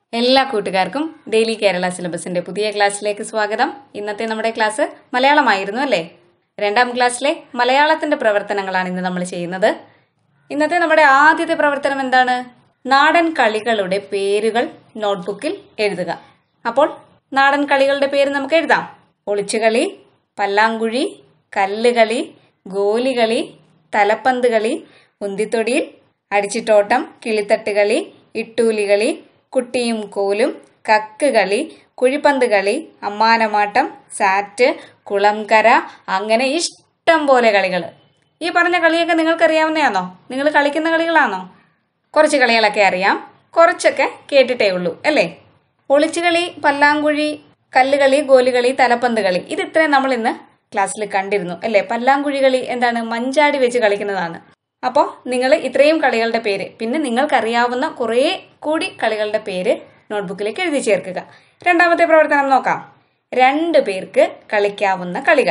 എല്ലാ കൂട്ടുകാർക്കും ഡെയിലി കേരള സിലബസിന്റെ പുതിയ ക്ലാസ്സിലേക്ക് സ്വാഗതം ഇന്നത്തെ നമ്മുടെ ക്ലാസ് മലയാളമായിരുന്നു അല്ലേ രണ്ടാം ക്ലാസ്സിലെ മലയാളത്തിന്റെ പ്രവർത്തനങ്ങളാണ് ഇന്ന് നമ്മൾ ചെയ്യുന്നത് ഇന്നത്തെ നമ്മുടെ ആദ്യത്തെ പ്രവർത്തനം എന്താണ് നാടൻ കളികളുടെ പേരുകൾ നോട്ട്ബുക്കിൽ എഴുതുക അപ്പോൾ നാടൻ കളികളുടെ പേര് നമുക്ക് എഴുതാം ഒളിച്ചുകളി പല്ലാങ്കുഴി കല്ലുകളി ഗോലികളി തലപ്പന്ത് കളി ഉന്തിത്തൊടിയിൽ അടിച്ചിട്ടോട്ടം കിളിത്തട്ടുകളി ഇട്ടൂലികളി കുട്ടിയും കോലും കക്ക് കളി കുഴിപ്പന്ത് കളി അമ്മാനമാട്ടം സാറ്റ് കുളംകര അങ്ങനെ ഇഷ്ടം പോലെ കളികൾ ഈ പറഞ്ഞ കളിയൊക്കെ നിങ്ങൾക്കറിയാവുന്നതാണോ നിങ്ങൾ കളിക്കുന്ന കളികളാണോ കുറച്ച് കളികളൊക്കെ അറിയാം കുറച്ചൊക്കെ കേട്ടിട്ടേ ഉള്ളൂ അല്ലേ ഒളിച്ചുകളി പല്ലാങ്കുഴി കല്ലുകളി ഗോലുകളി തലപ്പന്ത് കളി ഇത് ഇത്രയും നമ്മൾ ഇന്ന് ക്ലാസ്സിൽ കണ്ടിരുന്നു അല്ലേ പല്ലാങ്കുഴി കളി എന്താണ് മഞ്ചാടി വെച്ച് കളിക്കുന്നതാണ് അപ്പോൾ നിങ്ങൾ ഇത്രയും കളികളുടെ പേര് പിന്നെ നിങ്ങൾക്കറിയാവുന്ന കുറേ കൂടി കളികളുടെ പേര് നോട്ട്ബുക്കിലേക്ക് എഴുതി ചേർക്കുക രണ്ടാമത്തെ പ്രവർത്തനം നോക്കാം രണ്ട് പേർക്ക് കളിക്കാവുന്ന കളികൾ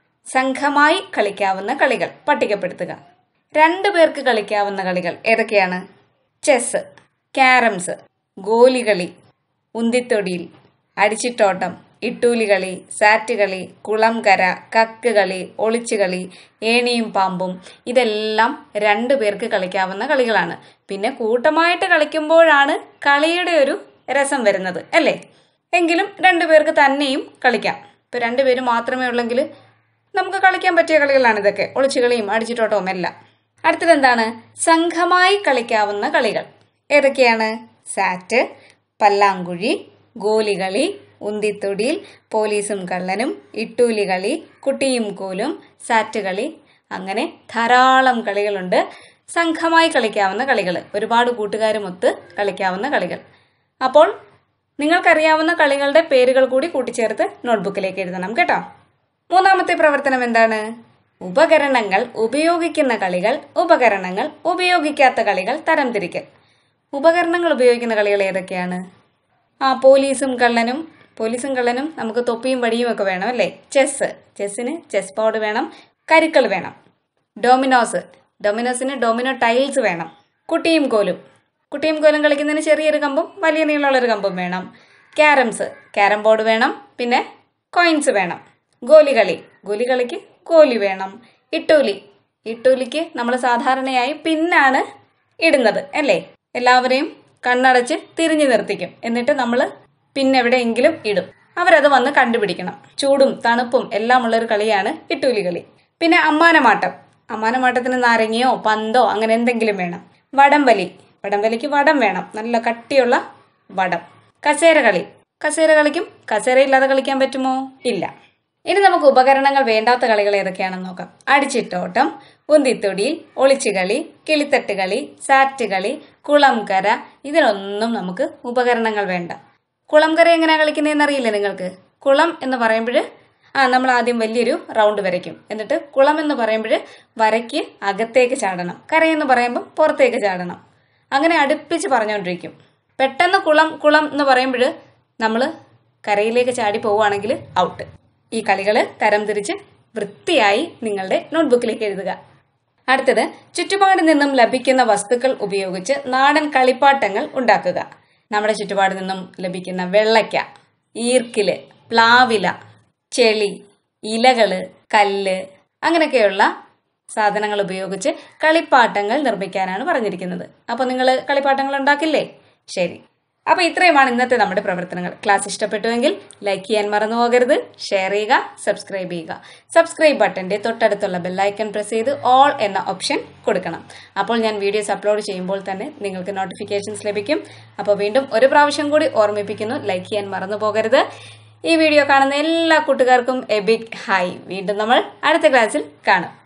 സംഘമായി കളിക്കാവുന്ന കളികൾ പട്ടികപ്പെടുത്തുക രണ്ട് പേർക്ക് കളിക്കാവുന്ന കളികൾ ഏതൊക്കെയാണ് ചെസ് ക്യാരംസ് ഗോലികളി ഉന്തിത്തൊടിയിൽ അടിച്ചിട്ടോട്ടം ഇട്ടൂലി കളി സാറ്റ് കളി കുളം കര കക്ക് കളി ഒളിച്ചുകളി ഏണിയും പാമ്പും ഇതെല്ലാം രണ്ടു പേർക്ക് കളിക്കാവുന്ന കളികളാണ് പിന്നെ കൂട്ടമായിട്ട് കളിക്കുമ്പോഴാണ് കളിയുടെ ഒരു രസം വരുന്നത് അല്ലേ എങ്കിലും രണ്ടു പേർക്ക് തന്നെയും കളിക്കാം ഇപ്പൊ രണ്ടുപേര് മാത്രമേ ഉള്ളെങ്കിൽ നമുക്ക് കളിക്കാൻ പറ്റിയ കളികളാണ് ഇതൊക്കെ ഒളിച്ചുകളിയും അടിച്ചിട്ടോട്ടവും എല്ലാം അടുത്തത് എന്താണ് സംഘമായി കളിക്കാവുന്ന കളികൾ ഏതൊക്കെയാണ് സാറ്റ് പല്ലാങ്കുഴി ഗോലികളി ഉന്തിത്തൊടിയിൽ പോലീസും കള്ളനും ഇട്ടൂലി കളി കുട്ടിയും കോലും സാറ്റ് കളി അങ്ങനെ ധാരാളം കളികളുണ്ട് സംഘമായി കളിക്കാവുന്ന കളികൾ ഒരുപാട് കൂട്ടുകാരുമൊത്ത് കളിക്കാവുന്ന കളികൾ അപ്പോൾ നിങ്ങൾക്കറിയാവുന്ന കളികളുടെ പേരുകൾ കൂടി കൂട്ടിച്ചേർത്ത് നോട്ട്ബുക്കിലേക്ക് എഴുതണം കേട്ടോ മൂന്നാമത്തെ പ്രവർത്തനം എന്താണ് ഉപകരണങ്ങൾ ഉപയോഗിക്കുന്ന കളികൾ ഉപകരണങ്ങൾ ഉപയോഗിക്കാത്ത കളികൾ തരംതിരിക്കൽ ഉപകരണങ്ങൾ ഉപയോഗിക്കുന്ന കളികൾ ഏതൊക്കെയാണ് ആ പോലീസും കള്ളനും പോലീസും കള്ളനും നമുക്ക് തൊപ്പിയും വടിയും ഒക്കെ വേണം അല്ലേ ചെസ് ചെസ്സിന് ചെസ് ബോർഡ് വേണം കരുക്കൾ വേണം ഡൊമിനോസ് ഡൊമിനോസിന് ഡൊമിനോ ടൈൽസ് വേണം കുട്ടിയും കോലും കുട്ടിയും കോലും കളിക്കുന്നതിന് ചെറിയൊരു കമ്പും വലിയ നീളമുള്ളൊരു കമ്പും വേണം ക്യാരംസ് ക്യാരം ബോർഡ് വേണം പിന്നെ കോയിൻസ് വേണം ഗോലി കളി ഗോലി കളിക്ക് ഗോലി വേണം ഇട്ടൂലി ഇട്ടൂലിക്ക് നമ്മൾ സാധാരണയായി പിന്നാണ് ഇടുന്നത് അല്ലേ എല്ലാവരെയും കണ്ണടച്ച് തിരിഞ്ഞു നിർത്തിക്കും എന്നിട്ട് നമ്മൾ പിന്നെവിടെയെങ്കിലും ഇടും അവരത് വന്ന് കണ്ടുപിടിക്കണം ചൂടും തണുപ്പും എല്ലാം ഉള്ളൊരു കളിയാണ് ഇട്ടൂലി കളി പിന്നെ അമ്മാനമാട്ടം അമ്മാനമാട്ടത്തിന് നാരങ്ങയോ പന്തോ അങ്ങനെ എന്തെങ്കിലും വേണം വടംവലി വടംവലിക്ക് വടം വേണം നല്ല കട്ടിയുള്ള വടം കസേര കളി കസേര കളിക്കും കസേര ഇല്ലാതെ കളിക്കാൻ പറ്റുമോ ഇല്ല ഇനി നമുക്ക് ഉപകരണങ്ങൾ വേണ്ടാത്ത കളികൾ ഏതൊക്കെയാണെന്ന് നോക്കാം അടിച്ചിട്ടോട്ടം ഉന്തിത്തൊടിയിൽ ഒളിച്ചുകളി കിളിത്തട്ട് കളി സാറ്റ് കളി കുളംകര ഇതിനൊന്നും നമുക്ക് ഉപകരണങ്ങൾ വേണ്ട കുളംകര എങ്ങനെയാണ് കളിക്കുന്നതെന്ന് അറിയില്ലേ നിങ്ങൾക്ക് കുളം എന്ന് പറയുമ്പോൾ ആ നമ്മൾ ആദ്യം വലിയൊരു റൗണ്ട് വരയ്ക്കും എന്നിട്ട് കുളം എന്ന് പറയുമ്പോൾ വരയ്ക്ക് അകത്തേക്ക് ചാടണം കരയെന്ന് പറയുമ്പോൾ പുറത്തേക്ക് ചാടണം അങ്ങനെ അടുപ്പിച്ച് പറഞ്ഞുകൊണ്ടിരിക്കും പെട്ടെന്ന് കുളം കുളം എന്ന് പറയുമ്പോൾ നമ്മൾ കരയിലേക്ക് ചാടി പോവുകയാണെങ്കിൽ ഔട്ട് ഈ കളികൾ തരംതിരിച്ച് വൃത്തിയായി നിങ്ങളുടെ നോട്ട്ബുക്കിലേക്ക് എഴുതുക അടുത്തത് ചുറ്റുപാട് നിന്നും ലഭിക്കുന്ന വസ്തുക്കൾ ഉപയോഗിച്ച് നാടൻ കളിപ്പാട്ടങ്ങൾ ഉണ്ടാക്കുക നമ്മുടെ ചുറ്റുപാട് നിന്നും ലഭിക്കുന്ന വെള്ളയ്ക്ക ഈർക്കില് പ്ലാവില ചെളി ഇലകള് കല്ല് അങ്ങനെയൊക്കെയുള്ള സാധനങ്ങൾ ഉപയോഗിച്ച് കളിപ്പാട്ടങ്ങൾ നിർമ്മിക്കാനാണ് പറഞ്ഞിരിക്കുന്നത് അപ്പോൾ നിങ്ങൾ കളിപ്പാട്ടങ്ങൾ ഉണ്ടാക്കില്ലേ ശരി അപ്പോൾ ഇത്രയുമാണ് ഇന്നത്തെ നമ്മുടെ പ്രവർത്തനങ്ങൾ ക്ലാസ് ഇഷ്ടപ്പെട്ടുവെങ്കിൽ ലൈക്ക് ചെയ്യാൻ മറന്നു പോകരുത് ഷെയർ ചെയ്യുക സബ്സ്ക്രൈബ് ചെയ്യുക സബ്സ്ക്രൈബ് ബട്ടന്റെ തൊട്ടടുത്തുള്ള ബെല്ലൈക്കൺ പ്രസ് ചെയ്ത് ഓൾ എന്ന ഓപ്ഷൻ കൊടുക്കണം അപ്പോൾ ഞാൻ വീഡിയോസ് അപ്ലോഡ് ചെയ്യുമ്പോൾ തന്നെ നിങ്ങൾക്ക് നോട്ടിഫിക്കേഷൻസ് ലഭിക്കും അപ്പോൾ വീണ്ടും ഒരു പ്രാവശ്യം കൂടി ഓർമ്മിപ്പിക്കുന്നു ലൈക്ക് ചെയ്യാൻ മറന്നു പോകരുത് ഈ വീഡിയോ കാണുന്ന എല്ലാ കൂട്ടുകാർക്കും എ ബിഗ് ഹായ് വീണ്ടും നമ്മൾ അടുത്ത ക്ലാസ്സിൽ കാണാം